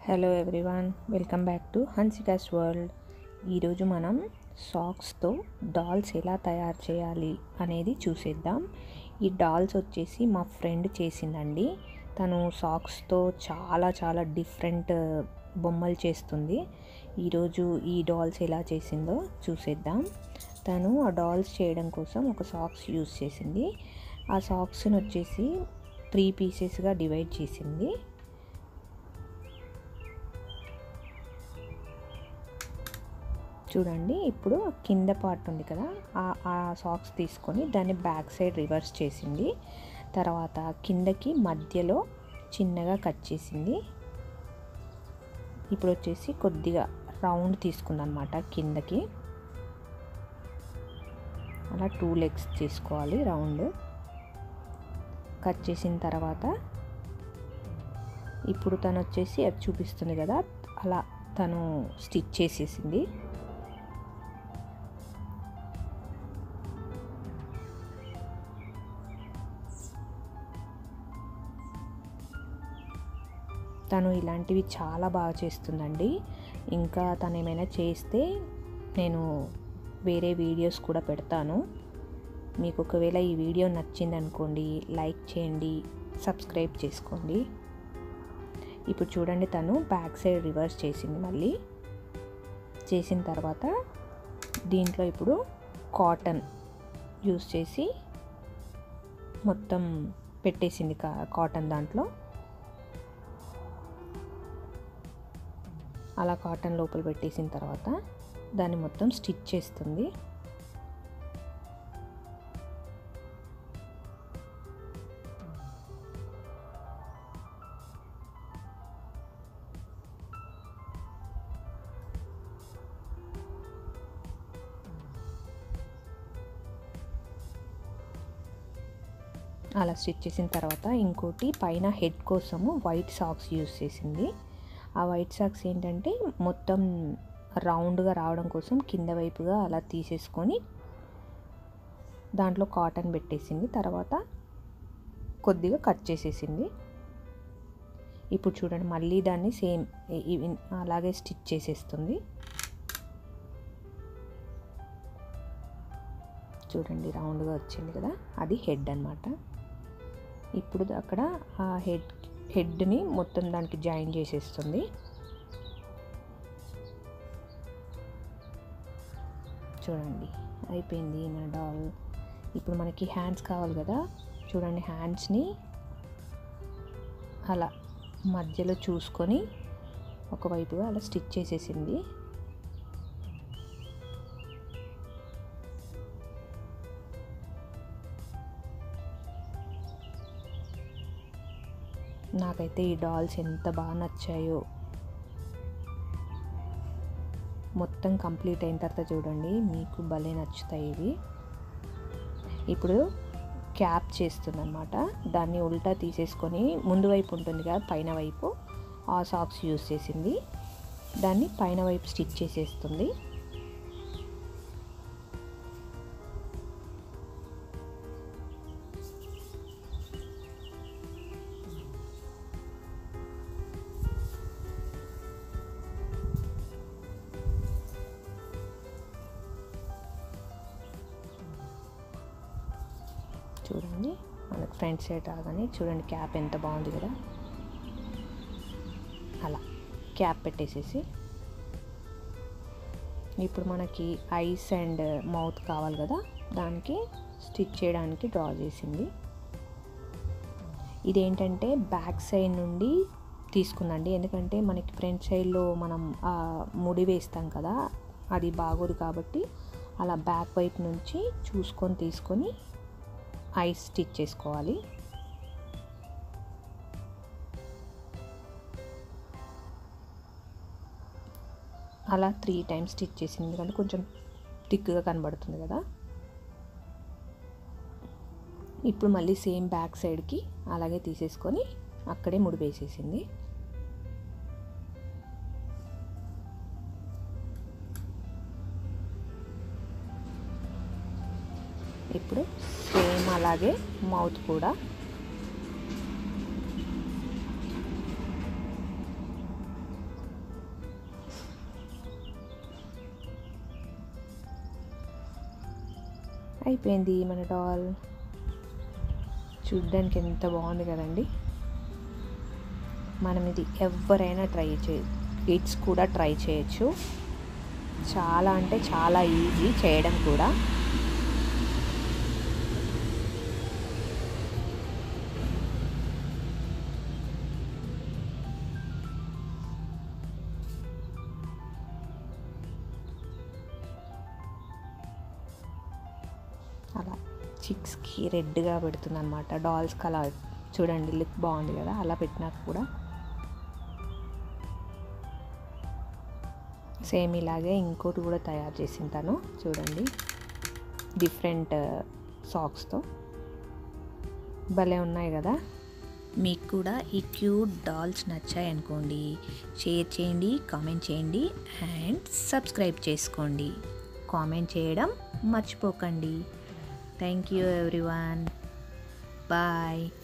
hello everyone welcome back to Hansika's world ఈరోజు మనం సాక్స్తో dolls ఎలా తయారు చేయాలి అనేది చూసేద్దాం ఈ డాల్స్ వచ్చేసి మా ఫ్రెండ్ చేసిందండి తను సాక్స్తో చాలా చాలా డిఫరెంట్ బొమ్మలు చేస్తుంది ఈరోజు ఈ డాల్స్ ఎలా చేసిందో చూసేద్దాం తను ఆ డాల్స్ చేయడం కోసం ఒక సాక్స్ యూస్ చేసింది ఆ సాక్స్ని వచ్చేసి త్రీ పీసెస్గా డివైడ్ చేసింది చూడండి ఇప్పుడు కింద పార్ట్ ఉంది కదా ఆ సాక్స్ తీసుకొని దాన్ని బ్యాక్ సైడ్ రివర్స్ చేసింది తర్వాత కిందకి మధ్యలో చిన్నగా కట్ చేసింది ఇప్పుడు వచ్చేసి కొద్దిగా రౌండ్ తీసుకుందనమాట కిందకి అలా టూ లెగ్స్ తీసుకోవాలి రౌండ్ కట్ చేసిన తర్వాత ఇప్పుడు తను వచ్చేసి అది చూపిస్తుంది కదా అలా తను స్టిచ్ చేసేసింది తను ఇలాంటివి చాలా బాగా చేస్తుందండి ఇంకా తను ఏమైనా చేస్తే నేను వేరే వీడియోస్ కూడా పెడతాను మీకు ఒకవేళ ఈ వీడియో నచ్చింది అనుకోండి లైక్ చేయండి సబ్స్క్రైబ్ చేసుకోండి ఇప్పుడు చూడండి తను బ్యాక్ సైడ్ రివర్స్ చేసింది మళ్ళీ చేసిన తర్వాత దీంట్లో ఇప్పుడు కాటన్ యూస్ చేసి మొత్తం పెట్టేసింది కాటన్ దాంట్లో అలా కాటన్ లోపల పెట్టేసిన తర్వాత దాన్ని మొత్తం స్టిచ్ చేస్తుంది అలా స్టిచ్ చేసిన తర్వాత ఇంకోటి పైన హెడ్ కోసము వైట్ సాక్స్ యూస్ చేసింది ఆ వైట్ సాక్స్ ఏంటంటే మొత్తం రౌండ్గా రావడం కోసం కింద వైపుగా అలా తీసేసుకొని దాంట్లో కాటన్ పెట్టేసింది తర్వాత కొద్దిగా కట్ చేసేసింది ఇప్పుడు చూడండి మళ్ళీ దాన్ని సేమ్ అలాగే స్టిచ్ చేసేస్తుంది చూడండి రౌండ్గా వచ్చింది కదా అది హెడ్ అనమాట ఇప్పుడు అక్కడ ఆ హెడ్ హెడ్ని మొత్తం దానికి జాయిన్ చేసేస్తుంది చూడండి అయిపోయింది నా డాల్ ఇప్పుడు మనకి హ్యాండ్స్ కావాలి కదా చూడండి హ్యాండ్స్ని అలా మధ్యలో చూసుకొని ఒకవైపుగా అలా స్టిచ్ చేసేసింది నాకైతే ఈ డాల్స్ ఎంత బాగా నచ్చాయో మొత్తం కంప్లీట్ అయిన తర్వాత చూడండి మీకు భలే నచ్చుతాయి ఇవి ఇప్పుడు క్యాప్ చేస్తుందన్నమాట దాన్ని ఉల్టా తీసేసుకొని ముందు వైపు ఉంటుంది కదా పైన వైపు ఆ సాక్స్ యూస్ చేసింది దాన్ని పైన వైపు స్టిచ్ చేసేస్తుంది చూడండి మనకు ఫ్రంట్ సైడ్ రాగానే చూడండి క్యాప్ ఎంత బాగుంది కదా అలా క్యాప్ పెట్టేసేసి ఇప్పుడు మనకి ఐస్ అండ్ మౌత్ కావాలి కదా దానికి స్టిచ్ చేయడానికి డ్రా చేసింది ఇదేంటంటే బ్యాక్ సైడ్ నుండి తీసుకుందండి ఎందుకంటే మనకి ఫ్రంట్ సైడ్లో మనం ముడి వేస్తాం కదా అది బాగోదు కాబట్టి అలా బ్యాక్ వైపు నుంచి చూసుకొని తీసుకొని ఐస్ స్టిచ్ చేసుకోవాలి అలా త్రీ టైమ్స్ స్టిచ్ చేసింది ఎందుకంటే కొంచెం థిక్గా కనబడుతుంది కదా ఇప్పుడు మళ్ళీ సేమ్ బ్యాక్ సైడ్కి అలాగే తీసేసుకొని అక్కడే ముడి వేసేసింది ఇప్పుడు సేమ్ అలాగే మౌత్ కూడా అయిపోయింది మన డాల్ చూడ్డానికి ఎంత బాగుంది కదండి మనం ఇది ఎవరైనా ట్రై చే కిడ్స్ కూడా ట్రై చేయొచ్చు చాలా అంటే చాలా ఈజీ చేయడం కూడా అలా చిక్స్కి రెడ్గా పెడుతుంది అనమాట డాల్స్కి అలా చూడండి లుక్ బాగుంది కదా అలా పెట్టినాక కూడా సేమ్ ఇలాగే ఇంకోటి కూడా తయారు చేసింటాను చూడండి డిఫరెంట్ సాక్స్తో భలే ఉన్నాయి కదా మీకు కూడా ఈ క్యూట్ డాల్స్ నచ్చాయి అనుకోండి షేర్ చేయండి కామెంట్ చేయండి అండ్ సబ్స్క్రైబ్ చేసుకోండి కామెంట్ చేయడం మర్చిపోకండి థ్యాంక్ యూ ఎవ్రీవన్ బాయ్